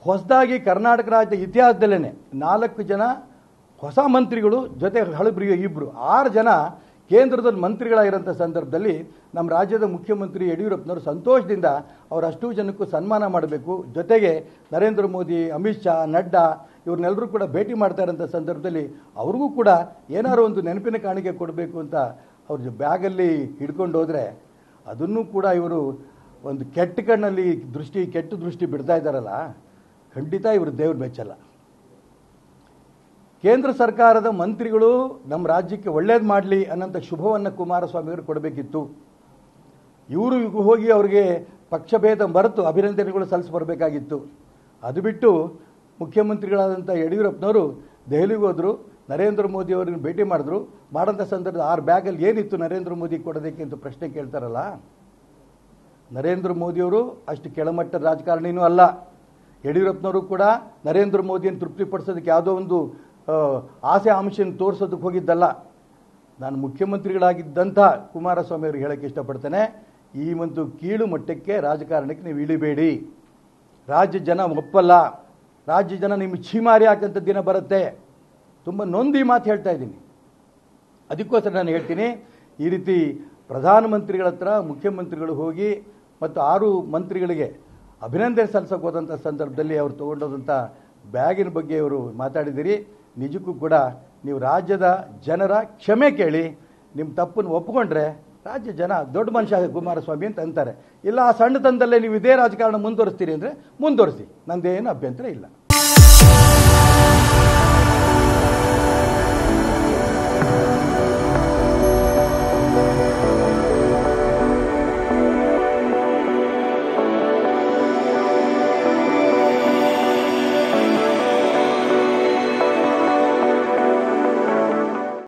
ಹೊಸದಾಗಿ ಕರ್ನಾಟಕ ರಾಜ್ಯದ ಇತಿಹಾಸದಲ್ಲೇ ನಾಲ್ಕು ಜನ ಹೊಸ ಮಂತ್ರಿಗಳು ಜೊತೆ ಹಳಬ್ರಿಗೆ ಇಬ್ಬರು ಆರು ಜನ ಕೇಂದ್ರದಲ್ಲಿ ಮಂತ್ರಿಗಳಾಗಿರೋಂಥ ಸಂದರ್ಭದಲ್ಲಿ ನಮ್ಮ ರಾಜ್ಯದ ಮುಖ್ಯಮಂತ್ರಿ ಯಡಿಯೂರಪ್ಪನವರು ಸಂತೋಷದಿಂದ ಅವರಷ್ಟು ಜನಕ್ಕೂ ಸನ್ಮಾನ ಮಾಡಬೇಕು ಜೊತೆಗೆ ನರೇಂದ್ರ ಮೋದಿ ಅಮಿತ್ ಶಾ ನಡ್ಡಾ ಇವ್ರನ್ನೆಲ್ಲರೂ ಕೂಡ ಭೇಟಿ ಮಾಡ್ತಾ ಇರೋಂಥ ಸಂದರ್ಭದಲ್ಲಿ ಅವ್ರಿಗೂ ಕೂಡ ಏನಾದ್ರು ಒಂದು ನೆನಪಿನ ಕಾಣಿಕೆ ಕೊಡಬೇಕು ಅಂತ ಅವ್ರ ಬ್ಯಾಗಲ್ಲಿ ಹಿಡ್ಕೊಂಡು ಹೋದರೆ ಅದನ್ನು ಕೂಡ ಇವರು ಒಂದು ಕೆಟ್ಟ ಕಣ್ಣಲ್ಲಿ ದೃಷ್ಟಿ ಕೆಟ್ಟ ದೃಷ್ಟಿ ಬಿಡ್ತಾ ಇದ್ದಾರಲ್ಲ ಖಂಡಿತ ಇವರು ದೇವ್ರು ಬೆಚ್ಚಲ್ಲ ಕೇಂದ್ರ ಸರ್ಕಾರದ ಮಂತ್ರಿಗಳು ನಮ್ಮ ರಾಜ್ಯಕ್ಕೆ ಒಳ್ಳೇದು ಮಾಡಲಿ ಅನ್ನೋಂಥ ಶುಭವನ್ನು ಕುಮಾರಸ್ವಾಮಿಯವರು ಕೊಡಬೇಕಿತ್ತು ಇವರು ಹೋಗಿ ಅವ್ರಿಗೆ ಪಕ್ಷಭೇದ ಮರೆತು ಅಭಿನಂದನೆಗಳು ಸಲ್ಲಿಸಿ ಬರಬೇಕಾಗಿತ್ತು ಅದು ಬಿಟ್ಟು ಮುಖ್ಯಮಂತ್ರಿಗಳಾದಂಥ ಯಡಿಯೂರಪ್ಪನವರು ದೆಹಲಿಗೆ ಹೋದರು ನರೇಂದ್ರ ಮೋದಿ ಅವರನ್ನು ಭೇಟಿ ಮಾಡಿದ್ರು ಮಾಡೋಂಥ ಸಂದರ್ಭದ ಆರು ಬ್ಯಾಗಲ್ಲಿ ಏನಿತ್ತು ನರೇಂದ್ರ ಮೋದಿ ಕೊಡೋದಕ್ಕೆ ಅಂತ ಪ್ರಶ್ನೆ ಕೇಳ್ತಾರಲ್ಲ ನರೇಂದ್ರ ಮೋದಿಯವರು ಅಷ್ಟು ಕೆಳಮಟ್ಟದ ರಾಜಕಾರಣಿನೂ ಅಲ್ಲ ಯಡಿಯೂರಪ್ಪನವರು ಕೂಡ ನರೇಂದ್ರ ಮೋದಿಯನ್ನು ತೃಪ್ತಿಪಡಿಸೋದಕ್ಕೆ ಯಾವುದೋ ಒಂದು ಆ, ಆಸೆ ಆಂಶನ ತೋರಿಸೋದಕ್ಕೆ ಹೋಗಿದ್ದಲ್ಲ ನಾನು ಮುಖ್ಯಮಂತ್ರಿಗಳಾಗಿದ್ದಂಥ ಕುಮಾರಸ್ವಾಮಿ ಅವರಿಗೆ ಹೇಳಕ್ಕೆ ಇಷ್ಟಪಡ್ತೇನೆ ಈ ಒಂದು ಕೀಳು ಮಟ್ಟಕ್ಕೆ ರಾಜಕಾರಣಕ್ಕೆ ನೀವು ಇಳಿಬೇಡಿ ರಾಜ್ಯ ಜನ ಒಪ್ಪಲ್ಲ ರಾಜ್ಯ ಜನ ನಿಮ್ಮ ಛೀಮಾರಿ ಹಾಕಂಥ ದಿನ ಬರುತ್ತೆ ತುಂಬ ನೊಂದಿ ಮಾತು ಹೇಳ್ತಾ ಇದ್ದೀನಿ ಅದಕ್ಕೋಸ್ಕರ ನಾನು ಹೇಳ್ತೀನಿ ಈ ರೀತಿ ಪ್ರಧಾನಮಂತ್ರಿಗಳ ಹತ್ರ ಮುಖ್ಯಮಂತ್ರಿಗಳು ಹೋಗಿ ಮತ್ತು ಆರು ಮಂತ್ರಿಗಳಿಗೆ ಅಭಿನಂದನೆ ಸಲ್ಲಿಸಕ್ಕೆ ಹೋದಂಥ ಸಂದರ್ಭದಲ್ಲಿ ಅವರು ತೊಗೊಂಡೋದಂಥ ಬ್ಯಾಗಿನ ಬಗ್ಗೆ ಅವರು ಮಾತಾಡಿದಿರಿ ನಿಜಕ್ಕೂ ಕೂಡ ನೀವು ರಾಜ್ಯದ ಜನರ ಕ್ಷಮೆ ಕೇಳಿ ನಿಮ್ಮ ತಪ್ಪನ್ನು ಒಪ್ಪಿಕೊಂಡ್ರೆ ರಾಜ್ಯ ಜನ ದೊಡ್ಡ ಮನುಷ್ಯ ಕುಮಾರಸ್ವಾಮಿ ಅಂತ ಅಂತಾರೆ ಇಲ್ಲ ಆ ಸಣ್ಣತನದಲ್ಲೇ ನೀವು ಇದೇ ರಾಜಕಾರಣ ಮುಂದುವರಿಸ್ತೀರಿ ಅಂದರೆ ಮುಂದುವರಿಸಿ ನಂದೇನು ಅಭ್ಯಂತರ ಇಲ್ಲ